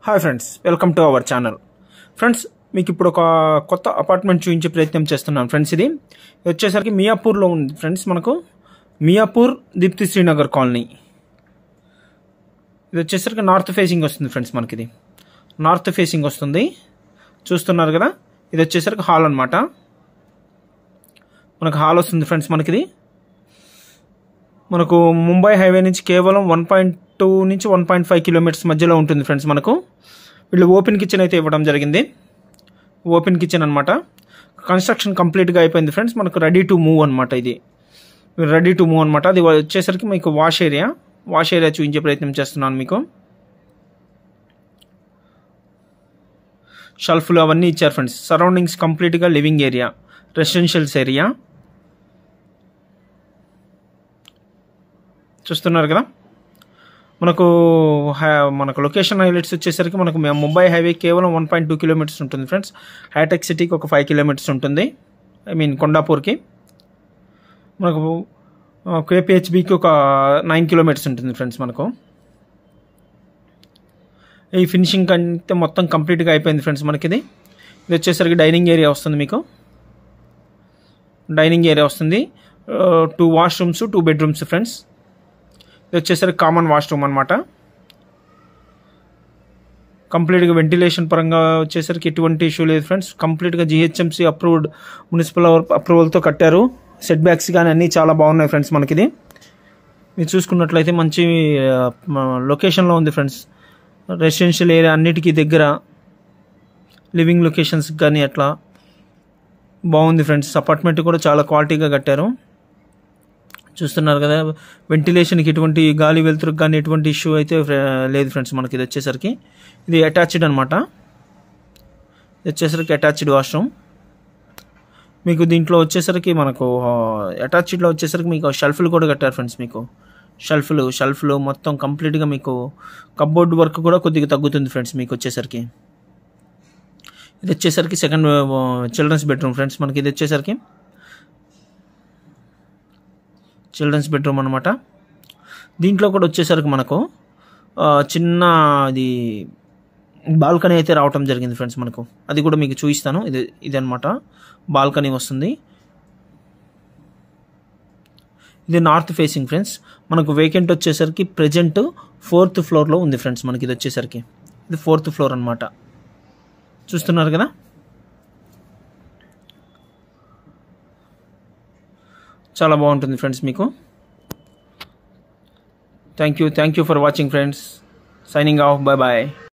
hi friends welcome to our channel friends మీకు ఇప్పుడు ఒక కొత్త అపార్ట్మెంట్ చూపించే ప్రయత్నం చేస్తున్నాను ఫ్రెండ్స్ ఇది ఇది వచ్చేసరికి మియాపూర్లో ఉంది ఫ్రెండ్స్ మనకు మియాపూర్ దీప్తి శ్రీనగర్ కాలనీ ఇది వచ్చేసరికి నార్త్ ఫేసింగ్ వస్తుంది ఫ్రెండ్స్ మనకి ఇది నార్త్ ఫేసింగ్ వస్తుంది చూస్తున్నారు కదా ఇది వచ్చేసరికి హాల్ అనమాట మనకు హాల్ వస్తుంది ఫ్రెండ్స్ మనకిది మనకు ముంబై హైవే నుంచి కేవలం వన్ పాయింట్ టూ నుంచి వన్ పాయింట్ ఫైవ్ కిలోమీటర్స్ మధ్యలో ఉంటుంది ఫ్రెండ్స్ మనకు వీళ్ళు ఓపెన్ కిచెన్ అయితే ఇవ్వడం జరిగింది ఓపెన్ కిచెన్ అనమాట కన్స్ట్రక్షన్ కంప్లీట్గా అయిపోయింది ఫ్రెండ్స్ మనకు రెడీ టు మూవ్ అనమాట ఇది రెడీ టు మూవ్ అనమాట అది వచ్చేసరికి మీకు వాష్ ఏరియా వాష్ ఏరియా చూపించే ప్రయత్నం చేస్తున్నాను మీకు షెల్ఫ్లు అవన్నీ ఇచ్చారు ఫ్రెండ్స్ సరౌండింగ్స్ కంప్లీట్గా లివింగ్ ఏరియా రెసిడెన్షియల్స్ ఏరియా చూస్తున్నారు కదా మనకు హై- మనకు లొకేషన్ హైలైట్స్ వచ్చేసరికి మనకు మే- ముంబై హైవే కేవలం వన్ పాయింట్ టూ కిలోమీటర్స్ ఉంటుంది ఫ్రెండ్స్ హైటెక్ సిటీకి ఒక ఫైవ్ కిలోమీటర్స్ ఉంటుంది ఐ మీన్ కొండాపూర్కి మనకు కేపిహెచ్బికి ఒక నైన్ కిలోమీటర్స్ ఉంటుంది ఫ్రెండ్స్ మనకు ఈ ఫినిషింగ్ కంటే మొత్తం కంప్లీట్గా అయిపోయింది ఫ్రెండ్స్ మనకి ఇది ఇది వచ్చేసరికి డైనింగ్ ఏరియా వస్తుంది మీకు డైనింగ్ ఏరియా వస్తుంది two washrooms two bedrooms friends ఇది వచ్చేసరికి కామన్ వాష్రూమ్ అనమాట కంప్లీట్గా వెంటిలేషన్ పరంగా వచ్చేసరికి ఎటువంటి ఇష్యూ లేదు ఫ్రెండ్స్ కంప్లీట్గా జిహెచ్ఎంసీ అప్రూవ్డ్ మున్సిపల్ అప్రూవల్తో కట్టారు సెట్ బ్యాక్స్ కానీ అన్నీ చాలా బాగున్నాయి ఫ్రెండ్స్ మనకి ఇది మీరు చూసుకున్నట్లయితే మంచి లొకేషన్లో ఉంది ఫ్రెండ్స్ రెసిడెన్షియల్ ఏరియా అన్నిటికీ దగ్గర లివింగ్ లొకేషన్స్ కానీ అట్లా బాగుంది ఫ్రెండ్స్ అపార్ట్మెంట్ కూడా చాలా క్వాలిటీగా కట్టారు చూస్తున్నారు కదా వెంటిలేషన్కి ఎటువంటి గాలి వెలుతురుకు కానీ ఎటువంటి ఇష్యూ అయితే ఫ్రె- లేదు ఫ్రెండ్స్ మనకి ఇది వచ్చేసరికి ఇది అటాచ్డ్ అనమాట ఇది వచ్చేసరికి అటాచ్డ్ వాష్రూమ్ మీకు దీంట్లో వచ్చేసరికి మనకు అటాచ్డ్లో వచ్చేసరికి మీకు షెల్ఫ్లు కూడా కట్టారు ఫ్రెండ్స్ మీకు షెల్ఫ్లు షెల్ఫ్లు మొత్తం కంప్లీట్గా మీకు కబ్బోర్డ్ వర్క్ కూడా కొద్దిగా తగ్గుతుంది ఫ్రెండ్స్ మీకు వచ్చేసరికి ఇది వచ్చేసరికి సెకండ్ చిల్డ్రన్స్ బెడ్రూమ్ ఫ్రెండ్స్ మనకి ఇది వచ్చేసరికి చిల్డ్రన్స్ బెడ్రూమ్ అనమాట దీంట్లో కూడా వచ్చేసరికి మనకు ఆ, చిన్న ఇది బాల్కనీ అయితే రావటం జరిగింది ఫ్రెండ్స్ మనకు అది కూడా మీకు చూపిస్తాను ఇది ఇది అనమాట బాల్కనీ వస్తుంది ఇది నార్త్ ఫేసింగ్ ఫ్రెండ్స్ మనకు వేకెంట్ వచ్చేసరికి ప్రజెంట్ ఫోర్త్ ఫ్లోర్లో ఉంది ఫ్రెండ్స్ మనకి ఇది వచ్చేసరికి ఇది ఫోర్త్ ఫ్లోర్ అనమాట చూస్తున్నారు కదా చాలా బాగుంటుంది ఫ్రెండ్స్ మీకు thank you thank you for watching friends signing off bye bye